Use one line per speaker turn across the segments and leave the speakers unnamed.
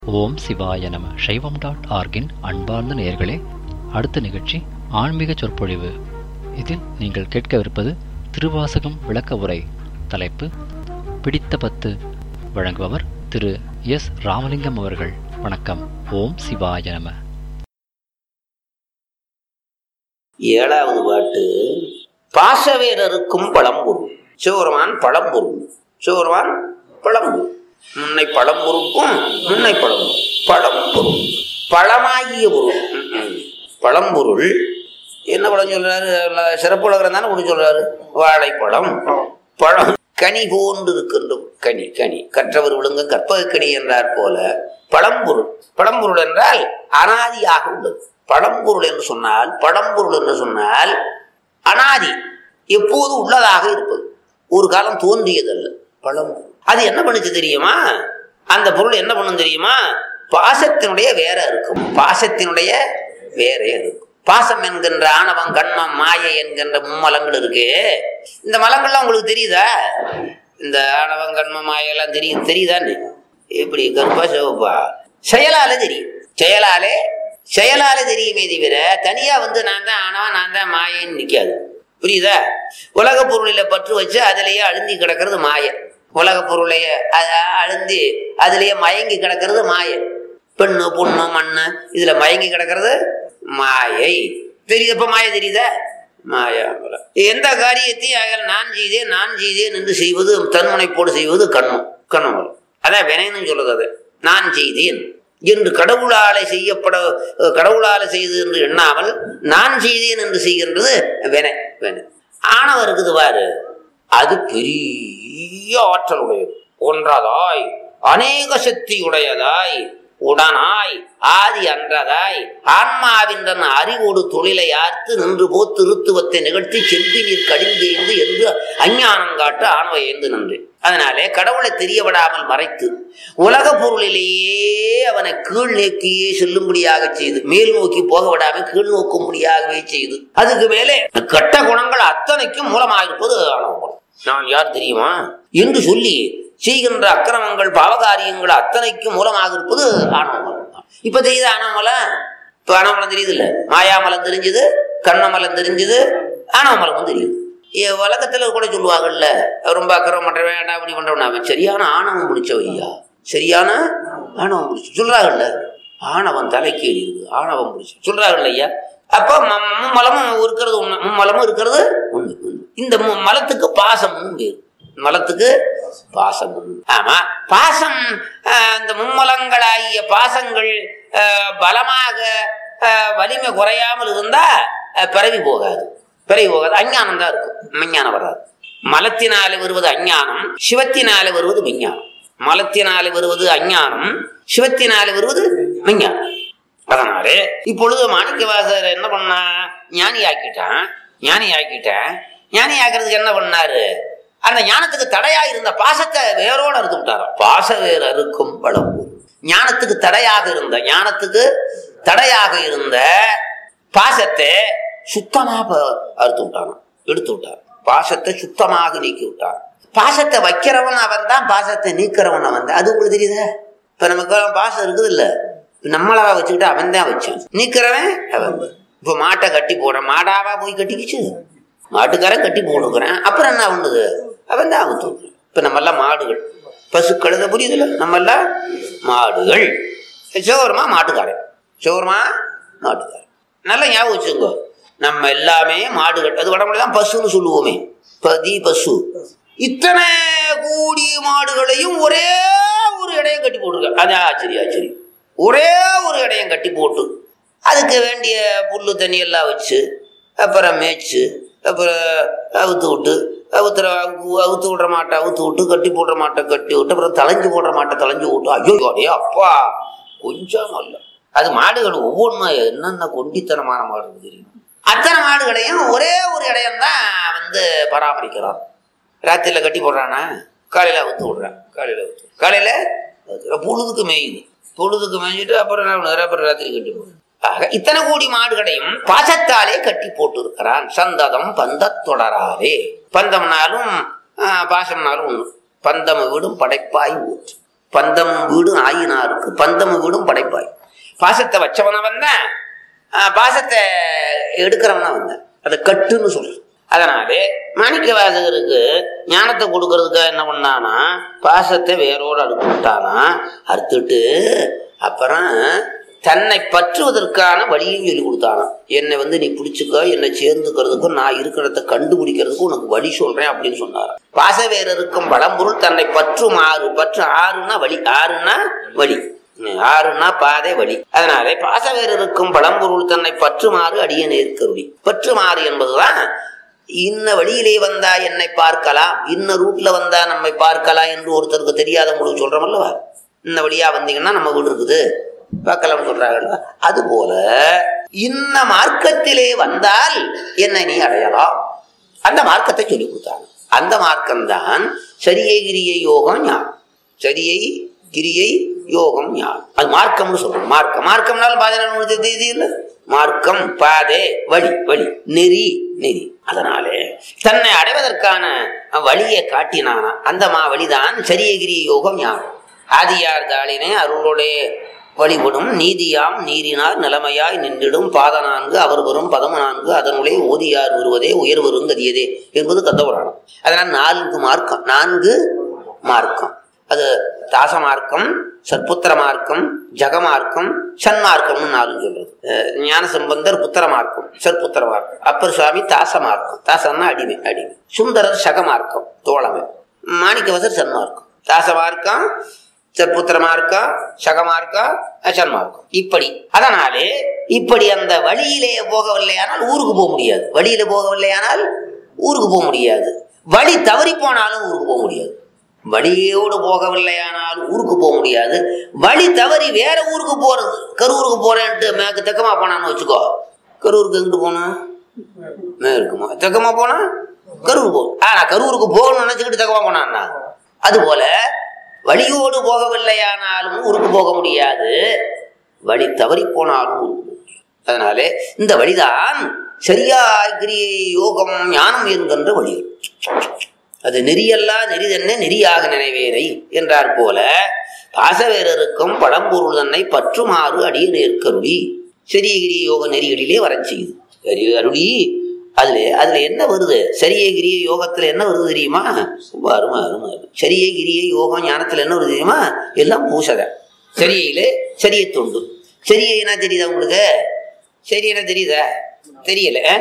ஓம் சிவாய நம சைவம் டாட் ஆர்கின் அன்பார்ந்த நேயர்களே அடுத்த நிகழ்ச்சி ஆன்மீக சொற்பொழிவு இதில் நீங்கள் கேட்கவிருப்பது திருவாசகம் விளக்க உரை தலைப்பு பிடித்த பத்து வழங்குபவர் திரு எஸ் ராமலிங்கம் அவர்கள் வணக்கம் ஓம் சிவாய நம
ஏழாவது பாட்டு பாசவேரருக்கும் பழம்பொருள் சிவருமான் பழம்பொருள் சிவருமான் பழம்பொருள் முன்னை பழம்பொருளுக்கும் முன்னை பழம்பொருள் பழம்பொருள் பழமாகிய பொருள் ம், ம். பழம்பொருள் என்ன பழம் சொல்றாரு எல்லாம் சிறப்பு உலகம் தானே கொடுக்க சொல்றாரு வாழைப்பழம் பழம் கனி போன்று இருக்கின்ற கனி கனி கற்றவர் விழுங்க கற்பக கனி என்றார் போல பழம்பொருள் பழம்பொருள் என்றால் அனாதியாக உள்ளது பழம்பொருள் என்று சொன்னால் பழம்பொருள் என்று சொன்னால் அனாதி எப்போது உள்ளதாக இருப்பது ஒரு காலம் தோன்றியதல்ல பழம்பொருள் அது என்ன பண்ணுச்சு தெரியுமா அந்த பொருள் என்ன பண்ணும் தெரியுமா பாசத்தினுடைய வேற இருக்கும் பாசத்தினுடைய வேற இருக்கும் பாசம் என்கின்ற ஆணவம் கண்மம் மாயை என்கின்ற மும்மலங்கள் இருக்கு இந்த மலங்கள்லாம் உங்களுக்கு தெரியுதா இந்த ஆணவம் கண்மம் மாயெல்லாம் தெரியும் தெரியுதான்னு எப்படி கருப்பா சிவப்பா செயலால தெரியும் செயலாலே செயலாலே தெரியுமே தவிர தனியா வந்து நான் தான் ஆனவன் நான் தான் மாயன்னு நிக்காது புரியுதா உலக பொருளில பற்று வச்சு அதுலயே அழுந்தி கிடக்கிறது மாய உலக பொருளைய அ- அழுந்தி அதுலயே மயங்கி கிடக்கிறது மாய பெண்ணு பொண்ணு மண்ணு இதுல மயங்கி கிடக்கிறது மாயை தெரியுது இப்ப மாய தெரியுதா மாயா எந்த காரியத்தையும் ஆகல நான் செய்தேன் நான் செய்தேன் என்று செய்வது தன்முனைப்போடு செய்வது கண்ணும் கண்ணும் அதான் வினைன்னு சொல்றது அது நான் செய்தேன் என்று கடவுளாலே செய்யப்பட கடவுளால செய்து என்று எண்ணாமல் நான் செய்தேன் என்று செய்கின்றது வினை வினை ஆணவம் இருக்குது பாரு அது பெரிய ஆற்றல் உடையது ஒன்றதாய் அநேக சக்தி உடையதாய் உடனாய் ஆதி அன்றதாய் ஆன்மாவின் தன் அறிவோடு தொழிலை ஆர்த்து நின்று போ திருத்துவத்தை நிகழ்த்தி செம்பி நீர் கடிந்தேந்து என்று அஞ்ஞானம் காட்டு ஆணவ ஏந்து நின்று அதனாலே கடவுளை தெரியவிடாமல் மறைத்து உலக பொருளிலேயே அவனை கீழ் நோக்கியே செல்லும்படியாக செய்து மேல் நோக்கி போக விடாமல் கீழ் நோக்கும்படியாகவே செய்து அதுக்கு மேலே கெட்ட குணங்கள் அத்தனைக்கும் மூலமாயிருப்பது ஆணவம் நான் யார் தெரியுமா என்று சொல்லி செய்கின்ற அக்கிரமங்கள் பாவகாரியங்கள் அத்தனைக்கும் மூலமாக இருப்பது ஆணவமலம் இப்ப தெரியுது ஆணவமலம் இப்ப ஆணவமலம் தெரியுது இல்ல மாயாமலம் தெரிஞ்சது கண்ணமலம் தெரிஞ்சது ஆணவமலமும் தெரியுது ஏ, உலகத்துல கூட சொல்லுவாங்கல்ல ரொம்ப அக்கிரமம் பண்றவன் வேண்டாம் அப்படி பண்றவன் அவன் சரியான ஆணவம் பிடிச்சவன் ஐயா சரியான ஆணவம் பிடிச்சு சொல்றாங்கல்ல ஆணவம் தலைக்கு எறியுது ஆணவம் பிடிச்சு சொல்றாங்கல்ல ஐயா அப்ப ம- மும்மலமும் இருக்கிறது உண்மை மும்மலமும் இருக்கிறது உண்மை உண்மை. இந்த மு- மலத்துக்கு பாசமும் பேரு மலத்துக்கு பாசம் உண்டு. ஆமா பாசம் ஆஹ், இந்த மும்மலங்களாகிய பாசங்கள் ஆஹ், பலமாக ஆஹ், வலிமை குறையாமல் இருந்தா ஆஹ், பிறவி போகாது பிறவி போகாது அஞ்ஞானம் தான் இருக்கும் விஞ்ஞானம் வராது மலத்தினால வருவது அஞ்ஞானம் சிவத்தினால வருவது விஞ்ஞானம் மலத்தினால வருவது அஞ்ஞானம் சிவத்தினால வருவது விஞ்ஞானம் அதனாலே இப்பொழுது மாணிக்கவாசர் என்ன பண்ணா ஞானி ஆக்கிட்டான் ஞானி ஆக்கிட்டான் ஞானி ஆக்கிறதுக்கு என்ன பண்ணாரு அந்த ஞானத்துக்கு தடையா இருந்த பாசத்தை வேரோட அறுத்து விட்டாராம் பாச வேர் அறுக்கும் பழம்பு ஞானத்துக்கு தடையாக இருந்த ஞானத்துக்கு தடையாக இருந்த பாசத்தை சுத்தமா ப- அறுத்து விட்டாராம் எடுத்து விட்டார் பாசத்தை சுத்தமாக நீக்கி விட்டார் பாசத்தை வைக்கிறவன் அவன் தான் பாசத்தை நீக்கிறவன் அவன் தான் அது உங்களுக்கு தெரியுதா இப்ப நமக்கு பாசம் இருக்குது இல்ல நம்மளவா வச்சுக்கிட்டு அவன் தான் வச்சான் நீக்கிறவன் அவன் இப்ப மாட்டை கட்டி போடுறான் மாடாவா போய் கட்டிக்கிச்சு மாட்டுக்காரன் கட்டி போடுக்கிறான் அப்புறம் என்ன பண்ணுது அவன் தான் அவுத்து விடுறான். இப்ப நம்ம எல்லாம் மாடுகள் பசு கழுத புரியுதுல்ல நம்ம எல்லாம் மாடுகள் சிவருமா மாட்டுக்காரன் சிவருமா மாட்டுக்காரன் நல்லா ஞாபகம் வச்சுங்க நம்ம எல்லாமே மாடுகள் அது வடமொழி தான் பசுன்னு சொல்லுவோமே பதி பசு இத்தனை கூடி மாடுகளையும் ஒரே ஒரு இடையம் கட்டி போட்டிருக்க அது ஆச்சரியம் ஆச்சரியம் ஒரே ஒரு இடையம் கட்டி போட்டு அதுக்கு வேண்டிய புல்லு தண்ணி எல்லாம் வச்சு அப்புறம் மேய்ச்சு அப்புறம் அவுத்து விட்டு அவுத்துற அவு- அவுத்து விடுற மாட்டை அவுத்து விட்டு கட்டி போடுற மாட்டை கட்டி விட்டு அப்புறம் தலைஞ்சு போடுற மாட்டை தலைஞ்சு விட்டு ஐயோ அடே அப்பா கொஞ்சம் அல்ல அது மாடுகள் ஒவ்வொன்றும் என்னென்ன கொண்டித்தனமான மாடு இருக்கு தெரியும் அத்தனை மாடுகளையும் ஒரே ஒரு இடையம் தான் வந்து பராமரிக்கிறான் ராத்திரியில் கட்டி போடுறானா காலையில் அவுத்து விடுறான் காலையில் அவுத்து காலையில் பொழுதுக்கு மேயுது பொழுதுக்கு மேய்ஞ்சிட்டு அப்புறம் என்ன பண்ணுவாரு? அப்புறம் ராத்திரி கட்டி போடுறான் ஆக இத்தனை கோடி மாடுகளையும் பாசத்தாலே கட்டி போட்டு இருக்கிறான் சந்ததம் பந்தத் தொடராதே பந்தம்னாலும் ஆஹ், பாசம்னாலும் ஒண்ணு பந்தம் விடும் படைப்பாய் ஊற்று பந்தம் வீடும் ஆயினாருக்கு பந்தம் வீடும் படைப்பாய் பாசத்தை வச்சவன வந்தேன் பாசத்தை எடுக்கிறவனா வந்தேன் அதை கட்டுன்னு சொல்றேன் அதனாலே மாணிக்க வாசகருக்கு ஞானத்தை கொடுக்கறதுக்கு என்ன பண்ணானா பாசத்தை வேரோடு அறுத்து விட்டானா அறுத்துட்டு அப்புறம் தன்னை பற்றுவதற்கான வழியும் சொல்லி கொடுத்தானா என்னை வந்து நீ பிடிச்சிக்க என்னை சேர்ந்துக்கிறதுக்கும் நான் இருக்கிறத கண்டுபிடிக்கிறதுக்கும் உனக்கு வழி சொல்றேன் அப்படின்னு சொன்னார் பாசவேரருக்கும் பழம்பொருள் தன்னை பற்றுமாறு பற்று ஆறுனா வழி ஆறுனா வழி ஆறுனா பாதை வழி அதனாலே பாசவேரருக்கும் பழம்பொருள் தன்னை பற்றுமாறு அடிய நேர்க்கருளி பற்றுமாறு என்பதுதான் இன்ன வழியிலே வந்தா என்னை பார்க்கலாம் இன்ன ரூட்ல வந்தா நம்மை பார்க்கலாம் என்று ஒருத்தருக்கு தெரியாதவங்களுக்கு சொல்றோம் அல்லவா இன்ன வழியா வந்தீங்கன்னா நம்ம வீடு இருக்குது பார்க்கலாம்னு சொல்றாங்க அது போல இன்ன மார்க்கத்திலே வந்தால் என்னை நீ அடையலாம் அந்த மார்க்கத்தை சொல்லி கொடுத்தாங்க அந்த மார்க்கம்தான் சரியை கிரியை யோகம் ஞானம் சரியை கிரியை யோகம் ஞானம் அது மார்க்கம்னு சொல்றோம் மார்க்கம் மார்க்கம்னாலும் பாதனை தெரியுது மார்க்கம் பாதை வழி வழி நெறி நெறி அதனாலே தன்னை அடைவதற்கான வழியை காட்டினானா அந்த மா வழிதான் சரியகிரி யோகம் ஞானம் ஆதியார் தாளினை அருளுடைய வழிபடும் நீதியாம் நீரினார் நிலைமையாய் நின்றிடும் பாத நான்கு அவர் வரும் பதம நான்கு அதனுடைய ஓதியார் வருவதே உயர் வருங்கதியதே என்பது கந்தபுராணம் அதனால் நான்கு மார்க்கம் நான்கு மார்க்கம் அது தாச மார்க்கம் சற்புத்திர மார்க்கம் ஜகமார்க்கம் சன்மார்க்கம்னு நாலு சொல்றது ஞான சம்பந்தர் புத்திர மார்க்கம் சற்புத்திர மார்க்கம் அப்பர் சுவாமி தாச மார்க்கம் தாசம்னா அடிமை அடிமை சுந்தரர் சகமார்க்கம் தோழமை மாணிக்கவசர் சன்மார்க்கம் தாச மார்க்கம் சற்புத்திர மார்க்கம் சகமார்க்கம் சன்மார்க்கம் இப்படி அதனாலே இப்படி அந்த வழியிலே போகவில்லையானால் ஊருக்கு போக முடியாது வழியில போகவில்லையானால் ஊருக்கு போக முடியாது வழி தவறி போனாலும் ஊருக்கு போக முடியாது வழியோடு போகவில்லையானால் ஊருக்கு போக முடியாது வழி தவறி வேற ஊருக்கு போறது கரூருக்கு போறேன்ட்டு மேற்கு தெக்கமா போனான்னு வச்சுக்கோ கரூருக்கு எங்கிட்டு போகணும் மேற்குமா தெக்கமா போனா கரூர் போகும் ஆனா கரூருக்கு போகணும்னு நினைச்சுக்கிட்டு தெக்கமா போனான்னா அது போல வழியோடு போகவில்லையானாலும் ஊருக்கு போக முடியாது வழி தவறி போனாலும் ஊருக்கு போக முடியாது அதனாலே இந்த வழிதான் சரியாய் கிரியை யோகம் ஞானம் என்கின்ற வழி அது நெறியல்லா நெறி தன்னை நெறியாக நினைவேனை என்றார் போல பாசவேரருக்கும் பழம்பொருள் தன்னை பற்றுமாறு அடிய நேர்க்கருளி சரியகிரி யோக நெறிகளிலே வரச் செய்யுது சரி அருளி அதுல அதுல என்ன வருது சரியை கிரிய யோகத்துல என்ன வருது தெரியுமா ரொம்ப அருமை அருமை அருமை. சரியை கிரிய யோகம் ஞானத்துல என்ன வருது தெரியுமா எல்லாம் பூசக சரியையிலே சரிய தொண்டு சரியை என்ன தெரியுதா உங்களுக்கு சரி என்ன தெரியுதா தெரியல ஆ?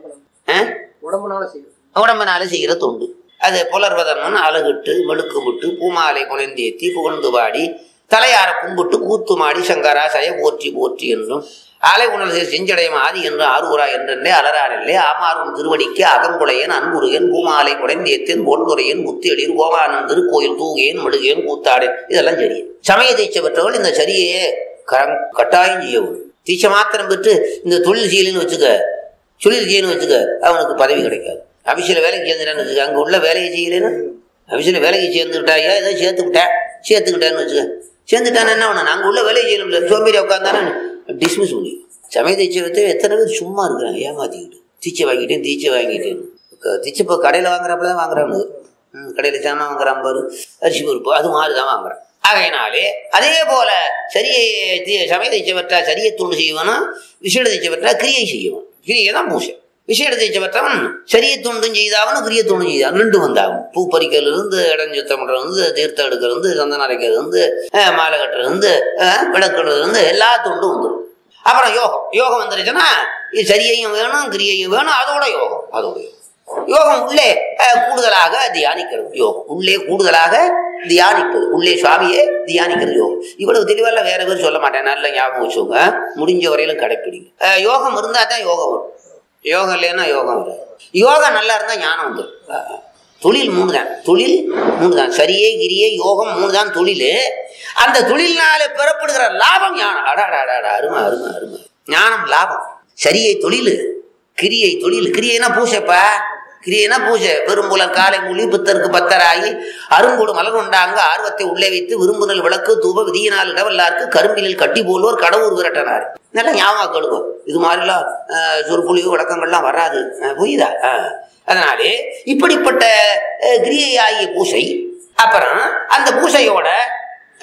ஆ?
உடம்புனால செய்யும்
உடம்பினால செய்கிற தொண்டு அது புலர்வதன்னு அழகிட்டு மெழுக்கு விட்டு பூமாலை குழந்தேத்தி புகழ்ந்து பாடி தலையார கும்பிட்டு கூத்து மாடி சங்கரா சய போற்றி போற்றி என்றும் ஆலை உணர்வு செஞ்சடையும் ஆதி என்று ஆரூரா என்றே அலரானில்லே ஆமாறும் திருவடிக்கு அகங்குளையன் அன்புருகன் பூமாலை குடைந்தேத்தேன் பொன்துரையன் முத்தியடின் கோவானன் திருக்கோயில் தூகேன் மெழுகேன் கூத்தாடேன் இதெல்லாம் சரி சமய தீட்சை பெற்றவள் இந்த சரியை கரம் கட்டாயம் செய்ய வேண்டும் தீட்சை மாத்திரம் பெற்று இந்த தொழில் செய்யலன்னு வச்சுக்க தொழில் செய்யணும் வச்சுக்க அவனுக்கு பதவி கிடைக்காது அபிஷியல வேலைக்கு சேர்ந்துட்டான்னு வச்சுக்க அங்கே உள்ள வேலையை செய்யலைன்னா அபிஷியல வேலைக்கு சேர்ந்துக்கிட்டாயா ஏதோ சேர்த்துக்கிட்டேன் சேர்த்துக்கிட்டேன்னு வச்சுக்க சேர்ந்துட்டானே என்ன பண்ண நாங்கள் உள்ள வேலையை செய்யணும்ல சோம்பேறி உட்காந்தானே டிஸ்மிஸ் பண்ணி சமய தீட்சை வைத்து எத்தனை பேர் சும்மா இருக்கிறாங்க ஏமாத்திக்கிட்டு தீச்சை வாங்கிட்டேன் தீச்சை வாங்கிட்டேன் க- தீச்சை இப்போ கடையில் வாங்குறப்ப தான் வாங்குறாங்க கடையில் சாமான் வாங்குறான் பாரு அரிசி பருப்பு அது மாதிரி தான் வாங்குறான் ஆகையினாலே அதே போல சரியை தி- சமய தீட்சை பெற்றா சரியை துண்டு செய்வனும் விசேட தீட்சை பெற்றா கிரியை செய்யணும் கிரியை தான் பூசை விசேட தீட்சை பெற்றவன் சரிய துண்டும் செய்தாவனும் கிரிய துண்டும் செய்தான் ரெண்டு வந்தாகும் பூ பறிக்கிறதுல இருந்து இடம் சுத்தம் பண்றது இருந்து தீர்த்தம் எடுக்கிறது இருந்து சந்தனம் அரைக்கிறது இருந்து அஹ், மாலை கட்டுறது இருந்து அஹ், விளக்குறது இருந்து எல்லா துண்டும் வந்துடும் அப்புறம் யோகம் யோகம் வந்துருச்சுன்னா இது சரியையும் வேணும் கிரியையும் வேணும் அதோட யோகம் அதோட யோகம் யோகம் உள்ளே அஹ், கூடுதலாக தியானிக்கிறது யோகம் உள்ளே கூடுதலாக தியானிப்பது உள்ளே சுவாமியே தியானிக்கிறது யோகம் இவ்வளவு தெளிவெல்லாம் வேற பேர் சொல்ல மாட்டேன் நல்லா ஞாபகம் வச்சுக்கோங்க முடிஞ்ச வரையிலும் கடைப்பிடிங்க அஹ், யோகம் இருந்தால் தான் யோகம் வரும் யோகம் இல்லைன்னா யோகம் வராது யோகம் நல்லா இருந்தால் ஞானம் வந்துடும் அஹ், தொழில் மூணு தான் தொழில் மூணு தான் சரியே கிரியே யோகம் மூணு தான் தொழில் அந்த தொழில்னால பெறப்படுகிற லாபம் ஞானம் அடாடா அடாடா அருமை அருமை அருமை ஞானம் லாபம் சரியை தொழில் கிரியை தொழில் கிரியைனா பூசைப்பா கிரியைனா பூஜை பெரும்புலன் காலை மொழி பித்தருக்கு பத்தராகி அருங்கோடு மலர் உண்டாங்க ஆர்வத்தை உள்ளே வைத்து விரும்புதல் விளக்கு தூப விதியினால் இடவல்லாருக்கு கரும்பிலில் கட்டி போல்வோர் கடவுர் விரட்டனார் நல்லா ஞாபகம் கேளுவோம் இது மாதிரிலாம் அஹ், சொற்பொழிவு விளக்கங்கள்லாம் வராது அஹ், புரியுதா அஹ். அதனாலே இப்படிப்பட்ட அஹ், கிரியை ஆகிய பூசை அப்புறம் அந்த பூசையோட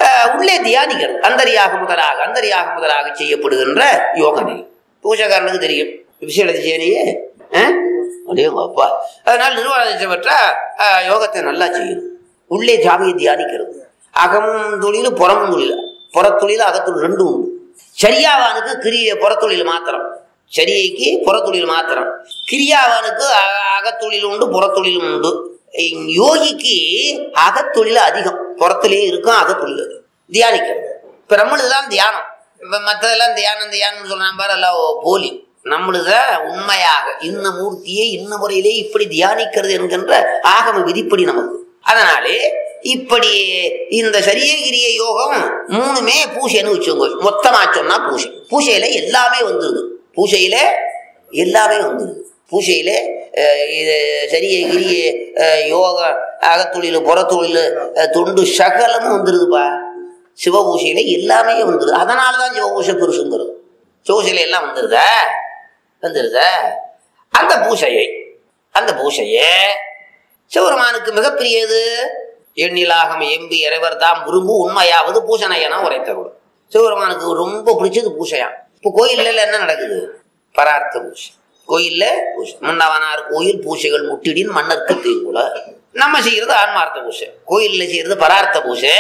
அஹ், உள்ளே தியானிக்கிறது அந்தரியாக முதலாக அந்தரியாக முதலாக செய்யப்படுகின்ற யோகனை பூஜைக்காரனுக்கு தெரியும் விஷயம் செய்யலையே அப்படியே அப்பா அதனால் நிர்வாகம் பெற்றா அஹ், யோகத்தை நல்லா செய்யணும் உள்ளே ஜாமியை தியானிக்கிறது அகமும் தொழில் புறமும் தொழில் புறத்தொழில் அகத்தொழில் ரெண்டும் உண்டு சரியாவானுக்கு கிரிய புறத்தொழில் மாத்திரம் சரியைக்கு புறத்தொழில் மாத்திரம் கிரியாவானுக்கு அக- அகத்தொழில் உண்டு புறத்தொழிலும் உண்டு யோகிக்கு அகத்தொழில் அதிகம் புறத்திலே இருக்கும் அகத்தொழில் அதிகம் தியானிக்கிறது இப்ப நம்மளுதுதான் தியானம் இப்ப மற்றதெல்லாம் தியானம் தியானம் சொல்றான் பாரு எல்லாம் போலி நம்மளுத உண்மையாக இன்ன மூர்த்தியை இன்ன முறையிலே இப்படி தியானிக்கிறது என்கின்ற ஆகம விதிப்படி நமக்கு அதனாலே இப்படி இந்த சரியகிரிய யோகம் மூணுமே பூசைன்னு வச்சுக்கோங்க மொத்தமா சொன்னா பூசை பூசையில எல்லாமே வந்துருது பூசையில எல்லாமே வந்துருது பூசையில அஹ், இது சரிய கிரிய அஹ், யோக அகத்தொழில் புறத்தொழில் அஹ், தொண்டு சகலமும் வந்துருதுப்பா சிவபூசையில எல்லாமே வந்துருது அதனால தான் சிவபூசை பெருசுங்கிறது சிவபூசையில எல்லாம் வந்துருதா வந்துருதா அந்த பூசையை அந்த பூசையை சிவபெருமானுக்கு மிகப்பெரியது எண்ணிலாகம் எம்பி இறைவர் தாம் விரும்பு உண்மையாவது பூசணையனா உரைத்தருள் சிவபெருமானுக்கு ரொம்ப பிடிச்சது பூசையா இப்போ கோயில்ல என்ன நடக்குது பரார்த்த பூசை கோயில்ல பூசை முன்னவனார் கோயில் பூசைகள் முட்டிடின் மன்னருக்கு தீங்குல நம்ம செய்யறது ஆன்மார்த்த பூசை கோயில்ல செய்யறது பரார்த்த பூசை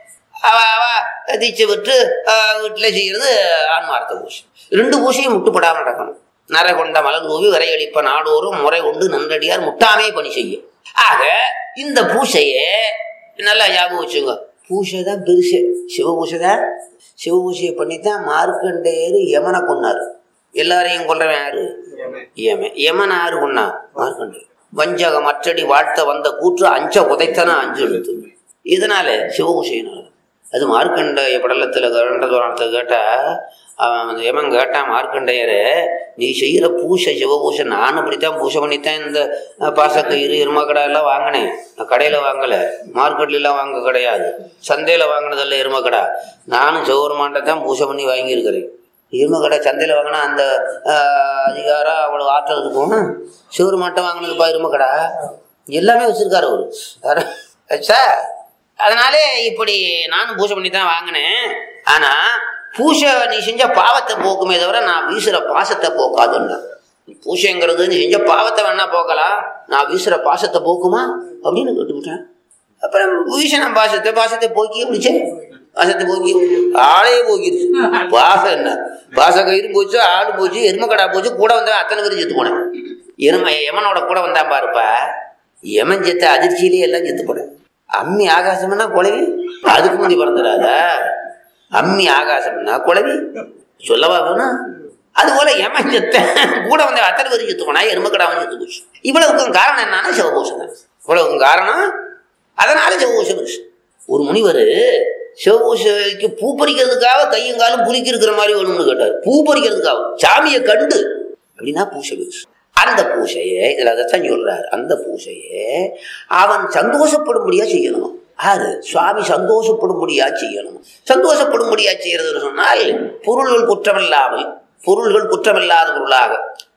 அவ அவ தீட்சை விட்டு அஹ், வீட்டுல செய்யறது ஆன்மார்த்த பூசை ரெண்டு பூசையும் முட்டுப்படாம நடக்கணும் நரை கொண்ட மலர் தூவி விரையளிப்ப நாடோறும் முறை கொண்டு நன்றடியார் முட்டாமே பணி செய்யும் ஆக இந்த பூசையை நல்லா ஞாபகம் வச்சுங்க பூசை தான் பெருசு சிவ பூசை தான் சிவ பூசையை பண்ணித்தான் மார்க்கண்டேயர் யமனை கொன்னாரு எல்லாரையும் கொல்றவன் யாரு யமன் யமன் யாரு கொன்னா மார்க்கண்டேயர் வஞ்சக மற்றடி வாழ்த்த வந்த கூற்று அஞ்ச உதைத்தன அஞ்சு எழுத்து இதனால சிவபூசையினால அது மார்க்கண்டேய படலத்தில் கரண்டதோரத்தை கேட்டா அவன் அந்த யமன் கேட்டான் மார்க்கண்டேயரே நீ செய்யற பூசை சிவபூசை நானும் அப்படித்தான் பூசை பண்ணித்தான் இந்த அஹ், பாசக்கயிறு எருமக்கடை எல்லாம் வாங்கினேன் நான் கடையில வாங்கல மார்க்கெட்ல எல்லாம் வாங்க கிடையாது சந்தையில வாங்கினதல்ல எருமக்கடை நானும் சிவபெருமான்ட்ட தான் பூசை பண்ணி வாங்கியிருக்கிறேன் எருமக்கடை சந்தையில வாங்கினா அந்த ஆஹ், அதிகாரம் அவ்வளவு ஆற்றல் இருக்கும் சிவபெருமான்ட்ட வாங்கினதுப்பா எருமக்கடை எல்லாமே வச்சிருக்காரு அவரு வேற ஆச்சா அதனாலே இப்படி நானும் பூஜை பண்ணி தான் வாங்கினேன் ஆனா பூஜை நீ செஞ்ச பாவத்தை போக்குமே தவிர நான் வீசுற பாசத்தை போக்காதுன்னா பூசைங்கிறது நீ செஞ்ச பாவத்தை வேணா போக்கலாம் நான் வீசுற பாசத்தை போக்குமா அப்படின்னு கேட்டுக்கிட்டேன் அப்புறம் வீசின பாசத்தை பாசத்தை போக்கி முடிச்சேன் பாசத்தை போக்கி ஆளையே போக்கிருச்சு பாசம் என்ன பாச கயிறு போச்சு ஆடு போச்சு எருமக்கடா போச்சு கூட வந்த அத்தனை பேரும் செத்து போனேன் எரும எமனோட கூட வந்தான் பாருப்பா எமன் செத்த அதிர்ச்சியிலே எல்லாம் செத்து போனேன் அம்மி ஆகாசம்னா குழவி அதுக்கு முந்தி பிறந்துடாதா அம்மி ஆகாசம்னா குழவி சொல்லவா வேணும் அது போல எமன் செத்த கூட வந்த அத்தனை பேரும் செத்து போனா எருமக்கடாவும் செத்து போச்சு இவ்வளவுக்கும் காரணம் என்னன்னா சிவபூஷன் தான் இவ்வளவுக்கும் காரணம் அதனால சிவபூஷன் ஒரு முனிவர் சிவபூஷைக்கு பூ பறிக்கிறதுக்காக கையும் காலும் புளிக்கி இருக்கிற மாதிரி வேணும்னு கேட்டார் பூ பறிக்கிறதுக்காக சாமியை கண்டு அப்படின்னா பூசை பெருசு அந்த பூசையை இதுல அதைத்தான் சொல்றாரு அந்த பூசையை அவன் சந்தோஷப்படும்படியா செய்யணும் ஆறு சுவாமி சந்தோஷப்படும்படியா செய்யணும் சந்தோஷப்படும்படியா செய்யறதுன்னு சொன்னால் பொருள்கள் குற்றமில்லாமல் பொருள்கள் குற்றமில்லாத பொருளாக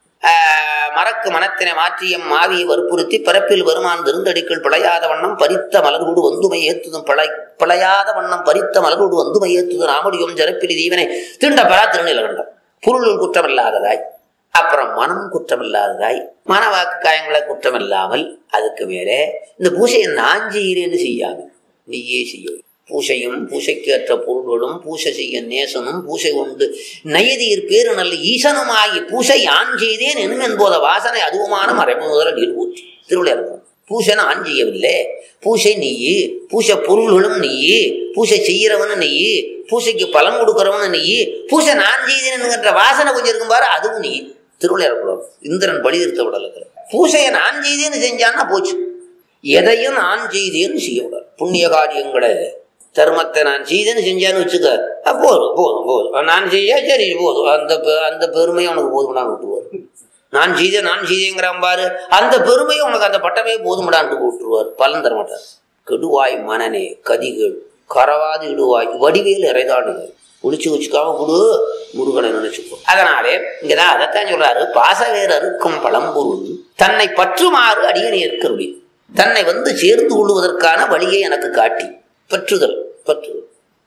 ஆஹ், மறக்கு மனத்தினை மாற்றியம் மாவியை வற்புறுத்தி பிறப்பில் வருமான் திருந்தடிக்குள் பிழையாத வண்ணம் பறித்த மலர்கூடு வந்துமை ஏத்துதும் பிழை பிழையாத வண்ணம் பறித்த மலர்கூடு வந்துமை ஏத்துது நாமடியும் ஜரப்பிலி தீவனை திருண்ட பரா திருநிலகண்டம் பொருள்கள் குற்றமில்லாததாய் அப்புறம் மனம் குற்றமில்லாததாய் மனவாக்கு காயங்களை குற்றமில்லாமல் அதுக்கு மேலே இந்த பூசையை நான் செய்கிறேன்னு செய்யாம நீயே செய்ய பூசையும் பூசைக்கேற்ற பொருள்களும் பூசை செய்ய நேசனும் பூசை கொண்டு நயதீர் பேரு நல்ல ஈசனுமாகி பூசை யான் செய்தேன் எனும் என்போத வாசனை அதுவுமான மறைப்பு முதல நீர் ஊற்றி திருவிழா பூசைன்னு ஆண் செய்யவில்லை பூசை நீயி பூசை பொருள்களும் நீயி பூசை செய்யறவனு நீயி பூசைக்கு பலன் கொடுக்கறவனு நீயி பூசை நான் செய்தேன் என்கின்ற வாசனை கொஞ்சம் இருக்கும் பாரு அதுவும் நீ திருவிளையாடக்கூடாது இந்திரன் பலி திருத்த விடல பூசையை நான் செய்தேன்னு செஞ்சான்னா போச்சு எதையும் நான் செய்தேன்னு செய்யக்கூடாது புண்ணிய காரியங்களை தர்மத்தை நான் செய்தேன்னு செஞ்சான்னு வச்சுக்க அஹ் போதும் போதும் போதும் நான் செய்ய சரி போதும் அந்த பெ- அந்த பெருமை உனக்கு போதும்டான்னு விட்டுருவார் நான் செய்தேன் நான் செய்தேங்கிறான் பாரு அந்த பெருமையை உனக்கு அந்த பட்டமே போதும்டான்ட்டு விட்டுருவார் பலன் தர மாட்டார் கெடுவாய் மனனே கதிகள் கரவாது இடுவாய் வடிவேல் இறைதாடுகள் ஒளிச்சு வச்சுக்காம கொடு முருகனை நினைச்சுக்கோ அதனாலே இங்கதான் அதைத்தான் சொல்றாரு பாசவேர் அறுக்கும் பழம்பொருள் தன்னை பற்றுமாறு அடியனை இருக்கருளி தன்னை வந்து சேர்ந்து கொள்வதற்கான வழியை எனக்கு காட்டி பற்றுதல் பற்றுதல்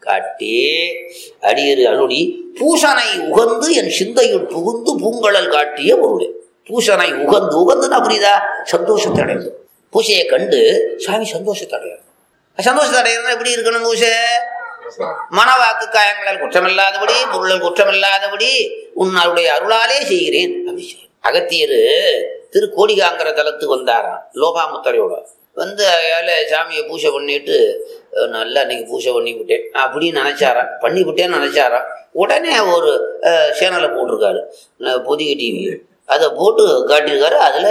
காட்டி அடியரு அருளி பூசனை உகந்து என் சிந்தையுள் புகுந்து பூங்கழல் காட்டிய பொருளே பூசனை உகந்து உகந்துன்னா புரியுதா சந்தோஷத்தை அடைந்து பூசையை கண்டு சாமி சந்தோஷத்தை அடையணும் சந்தோஷத்தை அடையணும் எப்படி இருக்கணும் பூசை மனவாக்கு காயங்களால் குற்றமில்லாதபடி பொருள் குற்றமில்லாதபடி உன்னுடைய அருளாலே செய்கிறேன் அப்படி செய்ய அகத்தியர் திரு கோடிகாங்கிற தலத்துக்கு வந்தாராம் லோபாமுத்தரையோட வந்து அயால சாமியை பூஜை பண்ணிட்டு அஹ், நல்லா இன்னைக்கு பூஜை பண்ணி விட்டேன் அப்படின்னு நினைச்சாராம் பண்ணி விட்டேன்னு நினைச்சாராம் உடனே ஒரு அஹ், சேனலை போட்டிருக்காரு அஹ், பொதிகை டிவி அதை போட்டு காட்டியிருக்காரு அதில்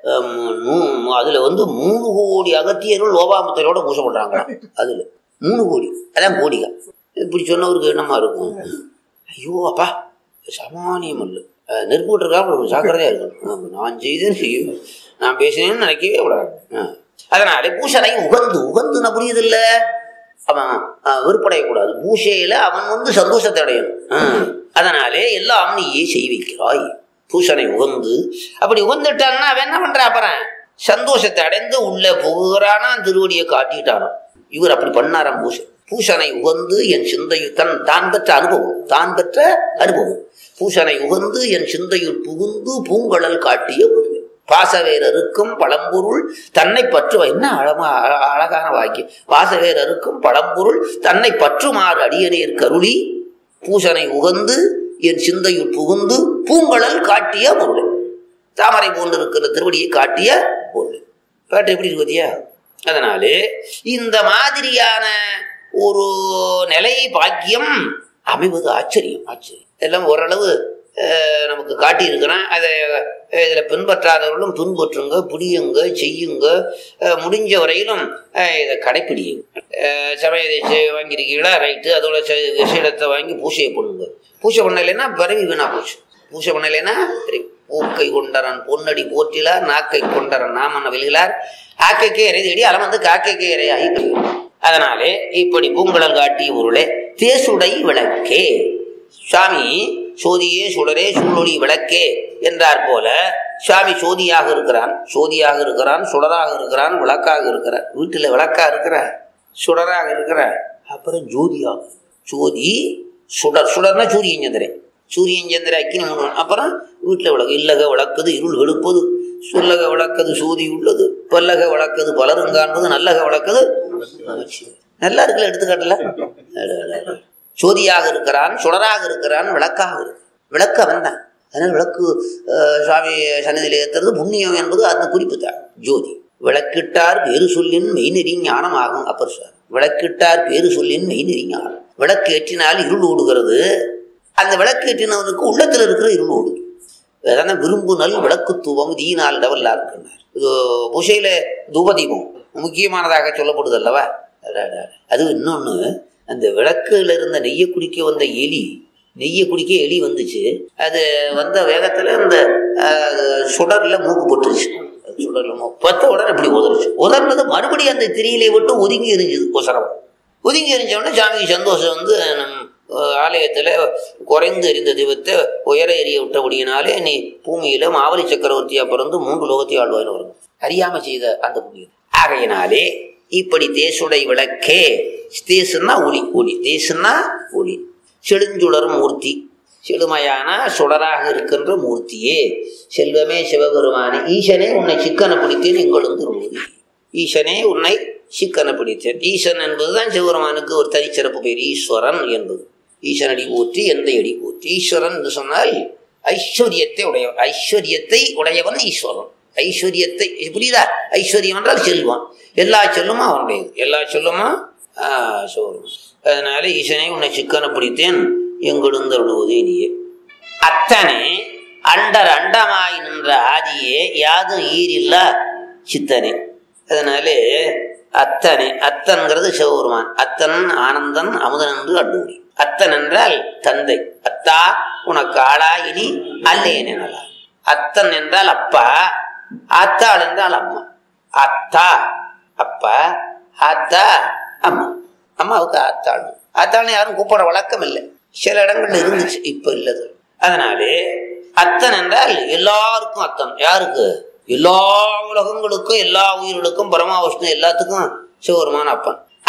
அதில் வந்து மூணு கோடி அகத்தியர்கள் லோபாமுத்தரையோட பூஜை பண்ணுறாங்களாம் அதில் மூணு கோடி அதான் கோடிகா இப்படி சொன்னவருக்கு என்னமா இருக்கும் ஐயோ அப்பா சாமானியம் அல்ல அஹ் நெருப்பு விட்டுருக்கா அப்புறம் ஜாக்கிரதையா இருக்கணும் ஆமா, நான் செய்தேன் செய்யும் நான் பேசினேன்னு நினைக்கவே கூடாது ஆ. அதனால பூசனை உகந்து உகந்துன்னா புரியுது இல்ல அவன் அஹ், வெறுப்படையக்கூடாது பூஷையில அவன் வந்து சந்தோஷத்தை அடையணும் ஆ. அதனாலே எல்லாம் நீயே செய்விக்கிறாய் பூசனை உகந்து அப்படி உகந்துட்டான்னா அவன் என்ன பண்றான் அப்புறம் சந்தோஷத்தை அடைந்து உள்ள புகுகிறானா திருவடியை காட்டிட்டானாம் இவர் அப்படி பண்ணாராம் பூசை பூசனை உகந்து என் சிந்தையில் தன் தான் பெற்ற அனுபவம் தான் பெற்ற அனுபவம் பூசனை உகந்து என் சிந்தையுள் புகுந்து பூங்கழல் காட்டிய பொருள் பாசவேரருக்கும் பழம்பொருள் தன்னை பற்றுவ என்ன அழமா அழ- அழகான வாக்கியம் பாசவேரருக்கும் பழம்பொருள் தன்னை பற்றுமாறு அடியனேர் கருளி பூசனை உகந்து என் சிந்தையுள் புகுந்து பூங்கழல் காட்டிய பொருள் தாமரை போன்று இருக்கிற திருவடியை காட்டிய பொருள் பாட்டு எப்படி இருக்கு பாத்தியா அதனாலே இந்த மாதிரியான ஒரு நிலை பாக்கியம் அமைவது ஆச்சரியம் ஆச்சரியம் எல்லாம் ஓரளவு அஹ், நமக்கு காட்டியிருக்கிறேன் அதை இதில் பின்பற்றாதவர்களும் பின்பற்றுங்க புடியுங்க செய்யுங்க அஹ், முடிஞ்ச வரையிலும் அஹ், இதை கடைப்பிடியுங்க அஹ், சமய தீட்சை வாங்கியிருக்கீங்களா ரைட்டு அதோட ச- விஷயத்தை வாங்கி பூஜையை பண்ணுங்க பூஜை பண்ணலைன்னா பிறவி வீணா போச்சு பூஜை பண்ணலைன்னா பிறவி. பூக்கை கொண்டரன் பொன்னடி போற்றிலார் நாக்கை கொண்டரன் நாமன வெல்கிறார் ஆக்கைக்கே இறை தேடி அலமந்து காக்கைக்கே இறையாகி கழிகிறார். அதனாலே இப்படி பூங்குழல் காட்டிய பொருளே தேசுடை விளக்கே சுவாமி சோதியே சுடரே சூழொளி விளக்கே என்றார் போல சுவாமி சோதியாக இருக்கிறான் சோதியாக இருக்கிறான் சுடராக இருக்கிறான் விளக்காக இருக்கிறான் வீட்டில் விளக்கா இருக்கிறார் சுடராக இருக்கிறார் அப்புறம் ஜோதியாக ஜோதி சுடர் சுடர்னா சூரியன் சந்திரன் சூரியன் சந்திர அக்கினி மூணு அப்புறம் வீட்டில் விளக்கு இல்லக விளக்குது இருள் வெளுப்பது சொல்லக விளக்கது சோதி உள்ளது பல்லக விளக்கது பலரும் காண்பது நல்லக விளக்கது நல்லா இருக்குல்ல எடுத்துக்காட்டல அட, அட, அட. சோதியாக இருக்கிறான் சுடராக இருக்கிறான் விளக்காக இருக்கிறான் விளக்கு அவன் தான் அதனால் விளக்கு அஹ், சுவாமி சன்னதியில் ஏற்றுறது புண்ணியம் என்பது அந்த குறிப்பு தான் ஜோதி விளக்கிட்டார் பேரு சொல்லின் மெய்நெறி ஞானம் ஆகும் அப்பர் சார் விளக்கிட்டார் பேரு சொல்லின் மெய்நெறி ஞானம் விளக்கு ஏற்றினால் இருள் ஓடுகிறது அந்த விளக்கு ஏற்றினவனுக்கு உள்ளத்தில் இருக்கிற இருள் ஓடுது அதான விரும்புனல் விளக்கு தூவம் தீனால் டவல்லா இருக்கிறார் இது பூசையில தூபதீபம் முக்கியமானதாக சொல்லப்படுது அல்லவா அடா, அடா, அடா. அது இன்னொன்று அந்த விளக்குல இருந்த நெய்யை குடிக்க வந்த எலி நெய்யை குடிக்க எலி வந்துச்சு அது வந்த வேகத்துல அந்த அஹ், சுடர்ல மூக்கு போட்டுருச்சு சுடர்ல மூக்கு பத்த உடனே இப்படி உதறிச்சு உதறினது மறுபடியும் அந்த திரியிலே விட்டு ஒதுங்கி எரிஞ்சுது உசரம் ஒதுங்கி எரிஞ்ச உடனே சாமிக்கு சந்தோஷம் வந்து நம் அஹ், ஆலயத்துல குறைந்து எரிந்த தெய்வத்தை உயர எரிய விட்டபடியினாலே நீ பூமியில மாவலி சக்கரவர்த்தியா பிறந்து மூன்று லோகத்தையும் ஆழ்வாயின்னு வரும் அறியாம செய்த அந்த புண்ணியம் ஆகையினாலே இப்படி தேசுடை விளக்கே தேசுன்னா ஒளி ஒளி தேசுன்னா ஒளி செழுஞ்சுடர் மூர்த்தி செழுமையான சுடராக இருக்கின்ற மூர்த்தியே செல்வமே சிவபெருமானே ஈசனே உன்னை சிக்கன பிடித்தேன் எங்களுந்து மூதி ஈசனே உன்னை சிக்கன பிடித்தேன் ஈசன் என்பதுதான் சிவபெருமானுக்கு ஒரு தனிச்சிறப்பு பேர் ஈஸ்வரன் என்பது ஈசனடி போற்றி எந்த அடி போற்றி ஈஸ்வரன் என்று சொன்னால் ஐஸ்வர்யத்தை உடையவன் ஐஸ்வர்யத்தை உடையவன் ஈஸ்வரன் ஐஸ்வர்யத்தை புரியுதா ஐஸ்வர்யம் என்றால் செல்வம் எல்லா செல்லுமா அவனுடையது எல்லா செல்லுமா சிவபெருமான் அதனால ஈசனை உன்னை சிக்கன பிடித்தேன் எங்கெழுந்தருளுவதே நீயே அத்தனை அண்டர் அண்டமாய் நின்ற ஆதியே யாதும் ஈரில்லா சித்தனே அதனாலே அத்தனை அத்தன்கிறது சிவபெருமான் அத்தன் ஆனந்தன் அமுதன் என்று அண்டூரி அத்தன் என்றால் தந்தை அத்தா உனக்கு ஆளா இனி அல்லேன் எனலாம் அத்தன் என்றால் அப்பா ஆத்தாள் என்றால் அம்மா அத்தா அப்பா ஆத்தா அம்மா அம்மாவுக்கு ஆத்தாள் ஆத்தாள்னு யாரும் கூப்பிட வழக்கம் இல்லை சில இடங்கள்ல இருந்துச்சு இப்ப இல்லது அதனாலே அத்தன் என்றால் எல்லாருக்கும் அத்தன் யாருக்கு எல்லா உலகங்களுக்கும் எல்லா உயிர்களுக்கும் பரமா விஷ்ணு எல்லாத்துக்கும் சிவபெருமான அப்பன்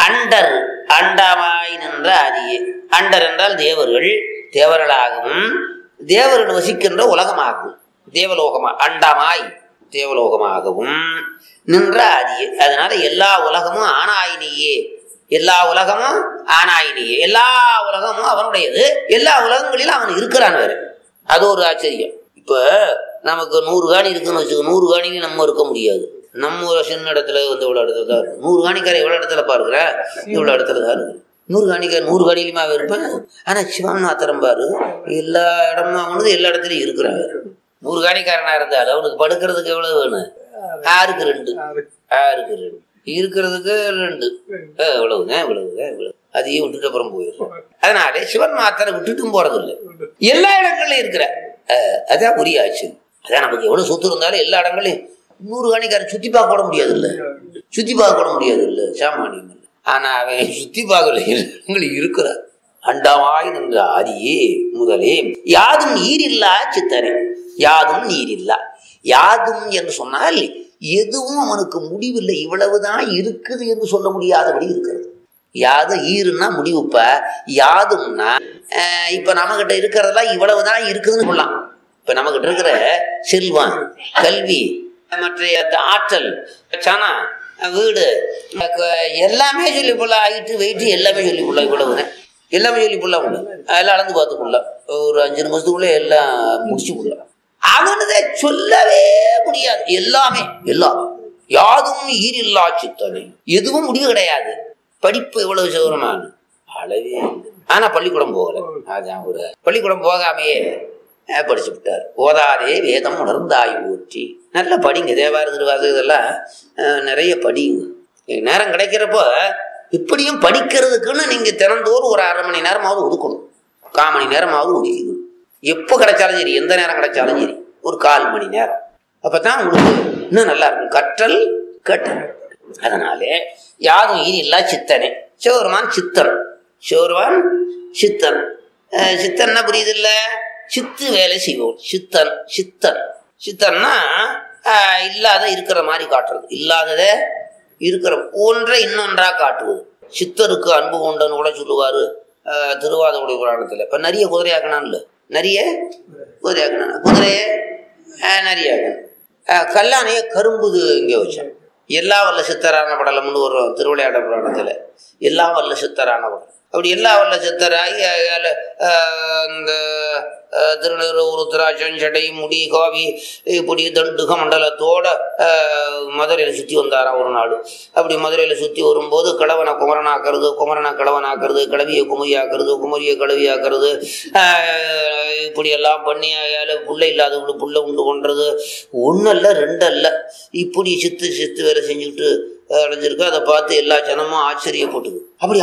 அண்டர் அண்டமாய் நின்ற ஆதியே அண்டர் என்றால் தேவர்கள் தேவர்களாகவும் தேவர்கள் வசிக்கின்ற உலகமாகும் தேவலோகமா அண்டமாய் தேவலோகமாகவும் நின்ற ஆதியே அதனால எல்லா உலகமும் ஆனாயினியே எல்லா உலகமும் ஆனாயினியே எல்லா உலகமும் அவனுடையது எல்லா உலகங்களிலும் அவன் இருக்கிறான் வேற அது ஒரு ஆச்சரியம் இப்ப நமக்கு நூறு காணி இருக்குன்னு வச்சுக்கோ நூறு காணிக்கு நம்ம இருக்க முடியாது நம்ம ஒரு சின்ன இடத்துல வந்து இவ்வளோ இடத்துல தான் இருக்கு நூறு காணிக்கார இவ்வளோ இடத்துல பாருக்கிற இவ்வளோ இடத்துல தான் இருக்கு நூறு காணிக்கார நூறு காணிலையுமா இருப்பேன் ஆனால் சிவநாத்திரம் பாரு எல்லா இடமும் அவனது எல்லா இடத்துலையும் இருக்கிறாங்க நூறு காணிக்காரனா இருந்தால் அவனுக்கு படுக்கிறதுக்கு எவ்வளவு வேணும் ஆறுக்கு ரெண்டு ஆறுக்கு ரெண்டு இருக்கிறதுக்கு ரெண்டு அஹ் இவ்வளவுங்க இவ்வளவுங்க இவ்வளவு அதையும் விட்டுட்டு அப்புறம் போயிடும் அதனால சிவன் மாத்திரை விட்டுட்டும் போறது இல்லை எல்லா இடங்கள்லயும் இருக்கிற அஹ் அதான் புரிய ஆச்சு அதான் நமக்கு எவ்வளவு சொத்து இருந்தாலும் எல்லா இடங்களையும் நூறு காணிக்காரன் சுத்தி பார்க்க கூட முடியாது இல்ல சுத்தி பார்க்க கூட முடியாது இல்ல சாமானியம் இல்லை ஆனா அவன் சுத்தி பார்க்கல இடங்கள் இருக்கிறார் அண்டமாய் நின்ற ஆதியே முதலே யாதும் நீரில்லா சித்தரே யாதும் நீரில்லா யாதும் என்று சொன்னால் எதுவும் அவனுக்கு முடிவில்லை இவ்வளவுதான் இருக்குது என்று சொல்ல முடியாதபடி இருக்கிறது யாது ஈருன்னா முடிவுப்ப யாதும்னா அஹ், இப்ப நம்ம கிட்ட இருக்கிறதெல்லாம் இவ்வளவுதான் இருக்குதுன்னு சொல்லலாம் இப்ப நம்ம கிட்ட இருக்கிற செல்வம் கல்வி மற்ற ஆற்றல் சனம் வீடு க- எல்லாமே சொல்லி போல ஹைட்டு வெயிட்டு எல்லாமே சொல்லி போடலாம் இவ்வளவுதான் எல்லாமே சொல்லி போடலாம் உள்ள அதெல்லாம் அளந்து பார்த்து போடலாம் ஒரு அஞ்சு நிமிஷத்துக்குள்ள எல்லாம் முடிச்சு போடலாம் அவனதை சொல்லவே முடியாது எல்லாமே எல்லாமே யாதும் ஈரில்லா சித்தனை எதுவும் முடிவு கிடையாது படிப்பு எவ்வளவு சௌரமான அளவே இல்லை. ஆனா பள்ளிக்கூடம் போகல அதான் ஒரு பள்ளிக்கூடம் போகாமையே அஹ், படிச்சு விட்டார் ஓதாதே வேதம் உணர்ந்தாய் ஊற்றி நல்லா படிங்க தேவார திருவாது இதெல்லாம் அஹ், நிறைய படிங்க எனக்கு நேரம் கிடைக்கிறப்போ இப்படியும் படிக்கிறதுக்குன்னு நீங்க தினந்தோறும் ஒரு அரை மணி நேரமாவது ஒதுக்கணும் கால் மணி நேரமாவது ஒதுக்கிக்கணும் எப்போ கிடைச்சாலும் சரி எந்த நேரம் கிடைச்சாலும் சரி ஒரு கால் மணி நேரம் அப்பதான் உங்களுக்கு இன்னும் நல்லா இருக்கும் கற்றல் கற்றல் அதனாலே யாதும் ஈரி இல்லா சித்தனே சிவருமான் சித்தன் சிவருமான் சித்தன் அஹ் சித்தன்னா புரியுது இல்ல சித்து வேலை செய்வோம் சித்தன் சித்தன் சித்தன்னா அஹ் இல்லாத இருக்கிற மாதிரி காட்டுறது இல்லாததை இருக்கிற ஒன்றை இன்னொன்றா காட்டுவது சித்தருக்கு அன்பு கொண்டன்னு கூட சொல்லுவாரு அஹ் திருவாதகுடி புராணத்துல இப்ப நிறைய குதிரையாக்கணும் இல்ல நிறைய குதிரையாக்கணும் குதிரைய அஹ் நிறையாக்கணும் அஹ் கல்லானைய கரும்புது இங்க வச்சான் எல்லா வல்ல சித்தரான படலம்னு ஒரு திருவிளையாட புராணத்துல எல்லா வல்ல சித்தரான படலம் அப்படி எல்லா வல்ல சித்தராகி அயால, அஹ், இந்த அஹ், திருநீறு உருத்ராட்சம் சடை முடி காவி இப்படி தண்டுக மண்டலத்தோட அஹ், மதுரையில சுத்தி வந்தாராம் ஒரு நாடு அப்படி மதுரையில சுத்தி வரும்போது கிழவனை குமரனாக்குறது குமரனை கிழவனாக்குறது கிழவியை குமரியாக்குறது குமரியை கிழவியாக்குறது ஆஹ், இப்படி எல்லாம் பண்ணி அயால புள்ள இல்லாதவங்களுக்கு புள்ள உண்டு கொன்றது ஒன்றும் அல்ல ரெண்டு அல்ல இப்படி சித்து சித்து வேலை செஞ்சுக்கிட்டு அஹ், அடைஞ்சிருக்கு அதை பார்த்து எல்லா ஜனமும் ஆச்சரியப்பட்டுது அப்படி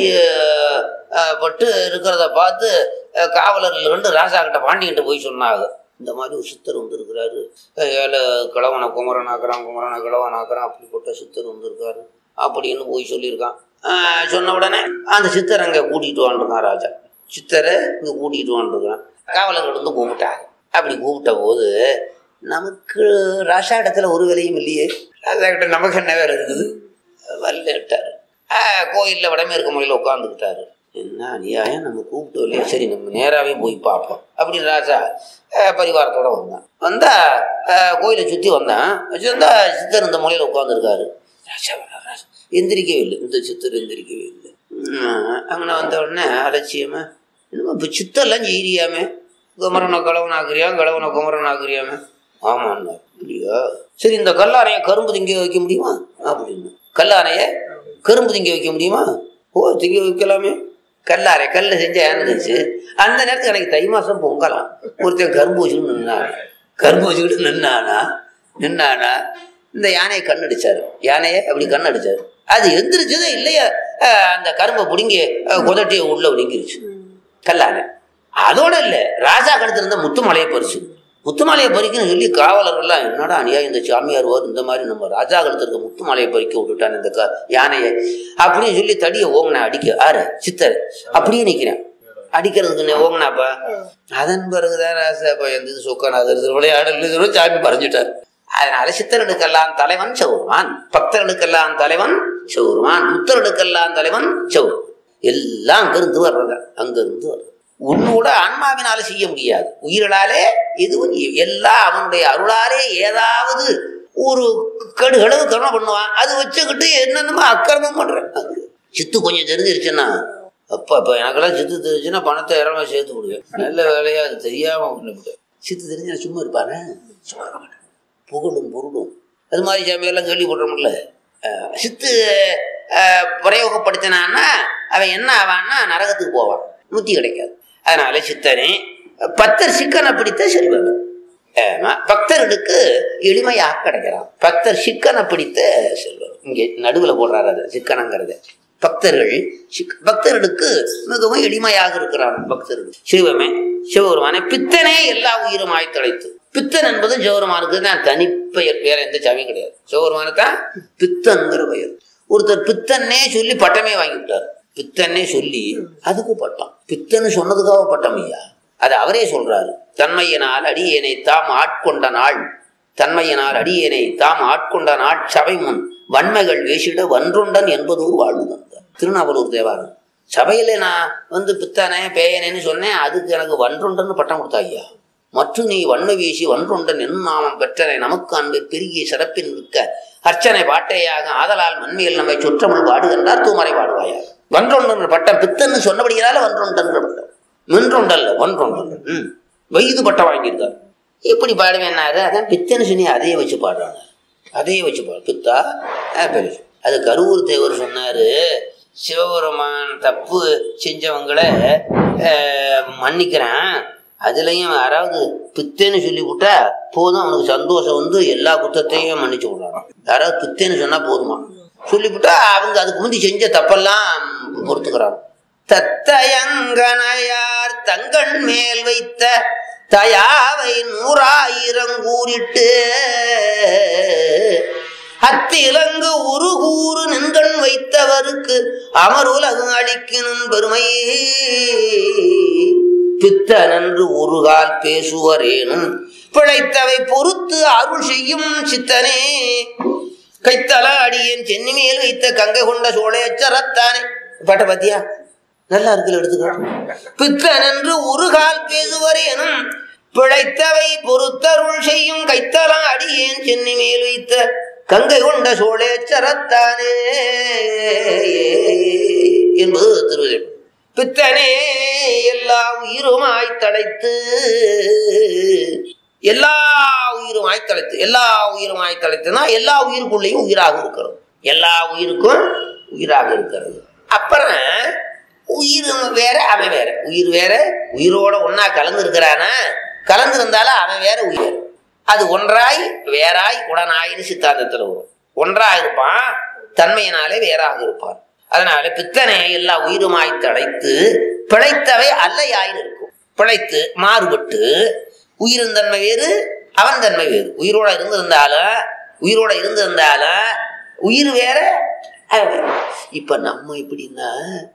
ஆச்சரியப்பட்டு இருக்கிறத பார்த்து அஹ், காவலர்கள் வந்து ராஜா கிட்ட பாண்டியன்ட்ட போய் சொன்னாங்க இந்த மாதிரி ஒரு சித்தர் வந்திருக்கிறாரு ஏழை கிழவனை குமரனாக்குறான் குமரனை கிழவனாக்குறான் அப்படிப்பட்ட சித்தர் வந்திருக்காரு அப்படின்னு போய் சொல்லியிருக்கான் ஆஹ் சொன்ன உடனே அந்த சித்தர் அங்கே கூட்டிகிட்டு வந்துருக்கான் ராஜா சித்தரை இங்கே கூட்டிகிட்டு வந்துருக்கான் காவலர்கள் வந்து கூப்பிட்டாங்க அப்படி கூப்பிட்ட போது நமக்கு ராஜா இடத்துல ஒரு வேலையும் இல்லையே ராஜா கிட்ட நமக்கு என்ன வேலை இருக்குது வரலட்டார் கோயிலில் வடமேற்கு முறையில் உட்காந்துக்கிட்டாரு என்ன அநியாயம் நம்ம கூப்பிட்டு இல்லையா சரி நம்ம நேராகவே போய் பார்ப்போம் அப்படின்னு ராஜா அஹ், பரிவாரத்தோட வந்தான் வந்தா அஹ், கோயிலை சுற்றி வந்தான் வந்தா சித்தர் இந்த மூலையில் உட்காந்துருக்காரு ராஜா வர்றார், ராஜா எந்திரிக்கவே இல்லை இந்த சித்தர் எந்திரிக்கவே இல்லை அங்கே வந்த உடனே அலட்சியமா என்னமா இப்போ சித்தெல்லாம் செய்யறியாமே குமரனை கலவன் ஆக்குறியா கலவனை குமரன் ஆக்குறியாமே ஆமாண்ணா இல்லையா சரி இந்த கல்லானையை கரும்பு திங்க வைக்க முடியுமா அப்படின்னு கல்லானையை கரும்பு திங்க வைக்க முடியுமா ஓ திங்க வைக்கலாமே கல்லாரை கல்ல செஞ்சா இருந்துச்சு அந்த நேரத்துக்கு எனக்கு தை மாசம் பொங்கலாம் ஒருத்தன் கரும்பு வச்சுக்கிட்டு நின்னான் கரும்பு வச்சுக்கிட்டு நின்னானா நின்னானா இந்த யானையை கண்ணடிச்சாரு யானையை அப்படி கண்ணடிச்சாரு அது எந்திரிச்சதே இல்லையா அஹ் அந்த கரும்பை பிடுங்கி அஹ் குதட்டிய உள்ள ஒடுங்கிருச்சு கல்லானை அதோட இல்ல ராஜா கழுத்துல இருந்த முத்துமலையை பறிச்சு முத்துமலையை பறிக்கணும்னு சொல்லி காவலர்கள்லாம் என்னடா அநியாயம் இந்த சாமியார் வரும் இந்த மாதிரி நம்ம ராஜா கழுத்துல இருக்க முத்துமலையை பறிக்க விட்டுட்டான் இந்த க யானையை அப்படின்னு சொல்லி தடியை ஓங்கினா அடிக்க ஆறு சித்தர் அப்படியே நிக்கிறேன் அடிக்கிறதுக்கு நீ ஓங்கினாப்பா அதன் பிறகுதான் ராசா பயந்து சொக்கநாதர் விளையாடல் சாமி பறிஞ்சுட்டார் அதனால சித்தர்களுக்கெல்லாம் தலைவன் சௌரமான் பக்தர்களுக்கெல்லாம் தலைவன் சிவருமான் முத்தர்களுக்கெல்லாம் தலைவன் சிவருமான் எல்லாம் அங்கிருந்து வர்றது அங்கிருந்து வர்றது உன்னோட ஆன்மாவினால செய்ய முடியாது உயிர்களாலே எதுவும் செய்ய- எல்லாம் அவனுடைய அருளாலே ஏதாவது ஒரு கடுகளவு கருணை பண்ணுவான் அது வச்சுக்கிட்டு என்னென்னமோ அக்கிரமம் பண்றேன் சித்து கொஞ்சம் தெரிஞ்சிருச்சுன்னா அப்பா அப்ப எனக்கெல்லாம் சித்து தெரிஞ்சுன்னா பணத்தை இறங்க சேர்த்து விடுவேன் நல்ல வேலையா அது தெரியாம பண்ணிவிட்டேன் சித்து தெரிஞ்சா சும்மா இருப்பானே சும்மா இருக்க மாட்டேன் புகழும் பொருளும் அது மாதிரி சமையெல்லாம் கேள்விப்படுறோம்ல அஹ் சித்து அஹ், பிரயோகப்படுத்தினான்னா அவன் என்ன ஆவான்னா நரகத்துக்கு போவான் முத்தி கிடைக்காது அதனால சித்தனே பத்தர் சிக்கனை பிடித்த செல்வன் ஆமா, பக்தர்களுக்கு எளிமையாக கிடைக்கிறான் பக்தர் சிக்கனை பிடித்த செல்வன் இங்கே நடுவில் போடுறாரு அது சிக்கனங்கிறது பக்தர்கள் சிக்- பக்தர்களுக்கு மிகவும் எளிமையாக இருக்கிறான் பக்தர்கள் சிவமே சிவபெருமானே பித்தனே எல்லா உயிரும் ஆய்த்தழைத்து பித்தன் என்பது சிவபெருமானுக்கு தான் தனிப்பெயர் வேற எந்த சாமியும் கிடையாது சிவபெருமானு தான் பித்தன்கிற பெயர் ஒருத்தர் பித்தன்னே சொல்லி பட்டமே வாங்கி விட்டார் பித்தன்னே சொல்லி அதுக்கு பட்டம் பித்தன்னு சொன்னதுக்காக பட்டம் ஐயா அது அவரே சொல்றாரு தன்மையினால் அடியேனை தாம் ஆட்கொண்ட நாள் தன்மையினால் அடியேனை தாம் ஆட்கொண்ட நாள் சபை முன் வன்மைகள் வேசிட வன்றொண்டன் என்பது ஒரு வாழ்வு தந்தார் திருநாவலூர் தேவாரம் சபையில நான் வந்து பித்தனே பேயனேன்னு சொன்னேன் அதுக்கு எனக்கு வன்றொண்டன் பட்டம் கொடுத்தா ஐயா மற்றும் நீ வன்மை வீசி வன்றொண்டன் என்னும் நாமம் பெற்றனை நமக்கு அன்பில் பெருகிய சிறப்பின் மிக்க அர்ச்சனை பாட்டையாக ஆதலால் மண்மையில் நம்மை சுற்றமிழ் பாடுகின்றார் தூமறை பாடுவாயார் வன்றொண்டன் பட்டம் பித்தன்னு சொன்னபடியால வன்றொண்டன் பட்டம் மின்றொண்டல்ல ஒன்றொண்டன் ம் வயது பட்டம் வாங்கியிருக்கார் எப்படி பாடுவேன்னாரு அதான் பித்தன்னு சொன்னி அதையே வச்சு பாடுறாங்க அதையே வச்சு பாடு பித்தா ஆ, பெருசு அது கருவூர் தேவர் சொன்னாரு சிவபெருமான் தப்பு செஞ்சவங்களை அஹ், மன்னிக்கிறேன் அதுலயும் யாராவது பித்தேன்னு சொல்லி விட்டா போதும் அவனுக்கு சந்தோஷம் வந்து எல்லா குத்தத்தையும் மன்னிச்சு விடுறான் யாராவது பித்தேன்னு சொன்னா போதுமா சொல்லிவிட்டா அவங்க அதுக்கு முந்தி செஞ்ச தப்பெல்லாம் பொறுத்துக்கிறான் தத்தயங்கனையார் தங்கள் மேல் வைத்த தயாவை நூறாயிரம் கூறிட்டு அத்திலங்கு ஒரு கூறு நின்கண் வைத்தவருக்கு அமருலகு அளிக்கணும் பெருமையே பித்தனன்று ஒரு கால் பேசுவரேனும் பிழைத்தவை பொறுத்து அருள் செய்யும் சித்தனே கைத்தல அடியேன் சென்னி மேல் வைத்த கங்கை கொண்ட சோழையச்சரத்தானே பாட்ட பாத்தியா நல்லா இருக்குல்ல எடுத்துக்கலாம் பித்தனன்று ஒரு கால் பேசுவரேனும் பிழைத்தவை பொறுத்தருள் செய்யும் கைத்தலம் அடியேன் சென்னி மேல் வைத்த கங்கை கொண்ட சோழேச்சரத்தானே என்பது திருவிழம் பித்தனே எல்லா உயிருமாய் தழைத்து எல்லா உயிருமாய் தழைத்து எல்லா உயிருமாய் தழைத்துனா எல்லா உயிருக்குள்ளேயும் உயிராக இருக்கிறது எல்லா உயிருக்கும் உயிராக இருக்கிறது அப்புறம் உயிர் வேற அவன் வேற உயிர் வேற உயிரோட ஒன்னா கலந்து இருக்கிறானா கலந்து இருந்தாலும் அவன் வேற உயிர் வேற. அது ஒன்றாய் வேறாய் உடனாயின்னு சித்தாந்தத்துல வரும் ஒன்றா இருப்பான் தன்மையினாலே வேறாக இருப்பான் அதனால பித்தனை எல்லா உயிருமாய் தடைத்து பிழைத்தவை அல்லையாயின் இருக்கும் பிழைத்து மாறுபட்டு உயிரின் தன்மை வேறு அவன் தன்மை வேறு உயிரோட இருந்திருந்தாலும் உயிரோட இருந்திருந்தாலும் உயிர் வேற அவன் வேற. இப்ப நம்ம எப்படின்னா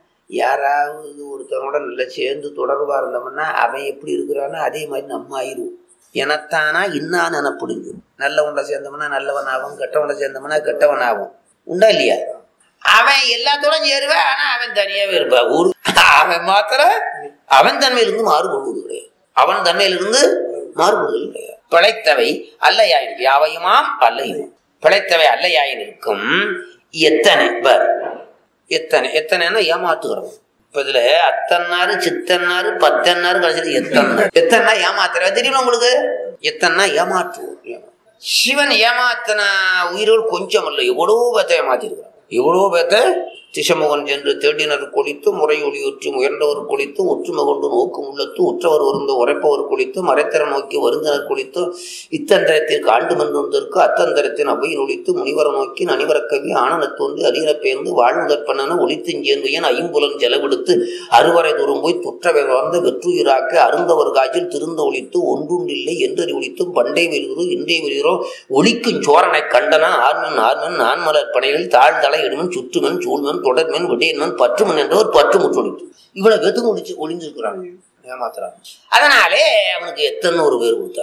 யாராவது ஒருத்தனோட நல்லா சேர்ந்து தொடர்பா இருந்தோம்னா அவன் எப்படி இருக்கிறானோ அதே மாதிரி நம்ம ஆயிடுவோம் எனத்தானா இன்னா நினப்பிடுங்க நல்லவன்ட சேர்ந்தோம்னா நல்லவன் ஆகும் கெட்டவன்ட சேர்ந்தோம்னா கெட்டவன் ஆகும் உண்டா இல்லையா அவன் எல்லாத்தோட சேருவேன் ஆனா அவன் தனியாவே இருப்பான் ஒரு அவன் மாத்திரம் அவன் தன்மையிலிருந்து மாறுபடுவது கிடையாது அவன் தன்மையிலிருந்து மாறுபடுவது கிடையாது பிழைத்தவை அல்லையாயின் யாவையுமாம் அல்லையுமாம் பிழைத்தவை அல்லையாயின் இருக்கும் எத்தனை பார் எத்தனை எத்தனைன்னா ஏமாத்துகிறோம் இப்ப இதுல அத்தன்னாரு சித்தன்னாரு பத்தன்னாரு கடைசியில் எத்தனை எத்தனை ஏமாத்துற தெரியுமா உங்களுக்கு எத்தனை ஏமாற்றுவோம் ஏமா- சிவன் ஏமாத்தின உயிரோடு கொஞ்சம் இல்லை எவ்வளவோ பேத்த ஏமாத்திருக்கிறான் எவ்வளவோ பேத்த திசமுகன் சென்று தேடினர் கொளித்து முறையொலியுற்றி முயன்றவர் கொளித்து ஒற்றுமை கொண்டு நோக்கும் உள்ளத்து உற்றவர் வருந்த உரைப்பவர் கொளித்து மறைத்தர நோக்கி வருந்தனர் கொளித்து இத்தந்தரத்திற்கு ஆண்டு மன்றொன்றிற்கு அத்தந்தரத்தின் அவையில் ஒழித்து முனிவர நோக்கி நனிவர கவி ஆனந்தத்தோன்று அரியற பெயர்ந்து வாழ்முதற்பனன ஒளித்துஞ்சேர்ந்து ஐம்புலன் செலவெடுத்து அறுவரை தூரம் போய் துற்றவை வளர்ந்த வெற்றுயிராக்க அருந்தவர் காய்ச்சல் திருந்த ஒழித்து ஒன்றுண்டில்லை என்றறி ஒழித்தும் பண்டை வெளியுறோ இன்றை வெளியுறோ ஒளிக்கும் சோரனை கண்டன ஆர்மன் ஆர்மன் நான்மலர் படையில் தாழ் தலை இடுமன் சுற்றுமன் சூழ்மன் தொடர்மன் விடையன்மன் பற்றுமன் என்றவர் பற்று முற்றொழித்து இவ்வளவு வெத்து முடிச்சு ஒளிஞ்சிருக்கிறாங்க ஏமாத்துறாங்க அதனாலே அவனுக்கு எத்தனை ஒரு பேர் கொடுத்தாரு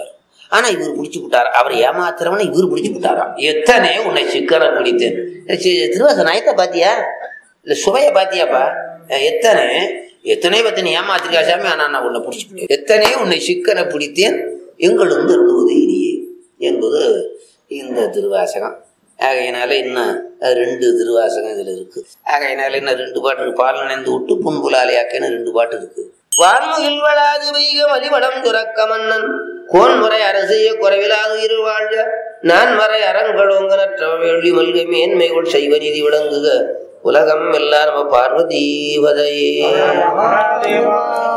ஆனா இவர் பிடிச்சு விட்டாரா அவர் ஏமாத்துறவன இவர் பிடிச்சு விட்டாராம் எத்தனை உன்னை சிக்கன பிடித்தேன் சி- திருவாச நாயத்தை பாத்தியா இல்ல சுவைய பாத்தியாப்பா அஹ் எத்தனை எத்தனை பத்தனை ஏமாத்திருக்கா சாமி ஆனா நான் உன்னை பிடிச்சு எத்தனை உன்னை சிக்கன பிடித்தேன் எங்களும் விடுவது இனியே என்பது இந்த திருவாசகம் ஆகையினால இன்னும் அஹ், ரெண்டு திருவாசகம் இதுல இருக்கு ஆகையினால இன்னும் ரெண்டு பாட்டு இருக்கு பால் நினைந்து விட்டு புன்புலாலையாக்கன்னு ரெண்டு பாட்டு இருக்கு வான்முகில் வளாது வைக வழிபடம் துறக்க மன்னன் கோன் முறை அரசிய குறைவிலாது இரு வாழ்க நான் மறை அறங்களோங்க நற்ற வேள்வி மல்க மேன்மைகள் செய்வ நீதி விளங்குக உலகம் எல்லாம் நம்ம பார்வதீவதையே